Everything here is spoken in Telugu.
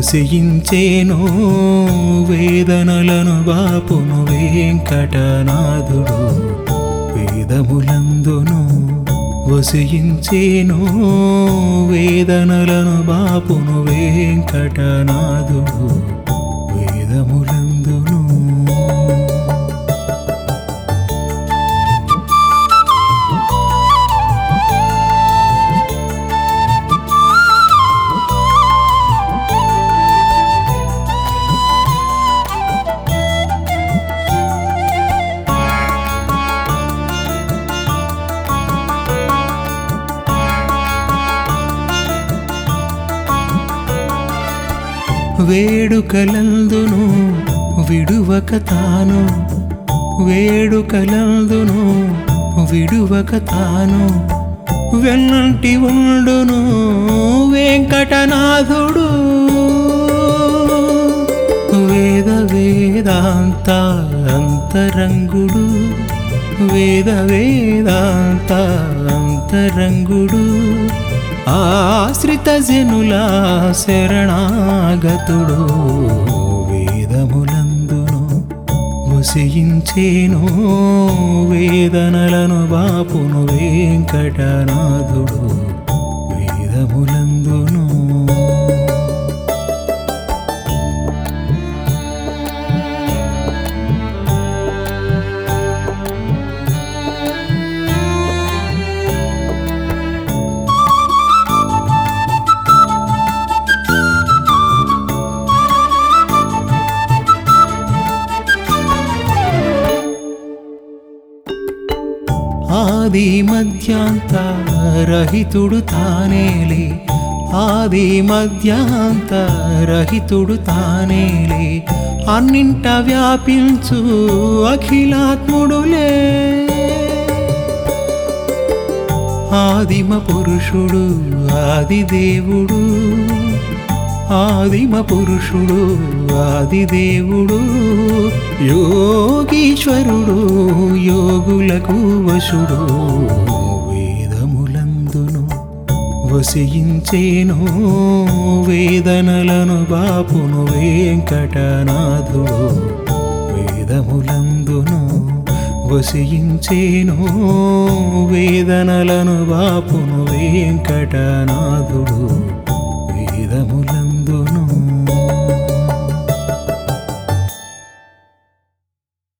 వసించేను వేదనలను బాపును వెంకటనాథుడు వేదములందును వసించేను వేదనలను బాపును వెంకటనాథుడు వేదములందును వేడుకలందును విడువక తాను వేడుకలందును విడువక తాను వెన్నంటి ఉండును వెంకటనాథుడు వేద వేదాంత అంతరంగుడు వేద వేదాంత అంతరంగుడు ఆశ్రిత జనుల శరణాగతుడు వేదములందును వసించేను వేదనలను బాపును వెంకటనాథుడు వేదములందును ఆది మధ్యాంత రహితుడు తానేలే ఆది మధ్యాంత రహితుడు తానేలే అన్నింట వ్యాపించు అఖిలాత్ముడులే ఆదిమ పురుషుడు ఆది దేవుడు ఆదిమ పురుషుడు ఆది దేవుడు యోగీశ్వరుడు యోగులకు వశుడు వేదములందును వసించేను వేదనలను బాపును వెంకటనాథుడు వేదములందును వసించేను వేదనలను బాపును వెంకటనాథుడు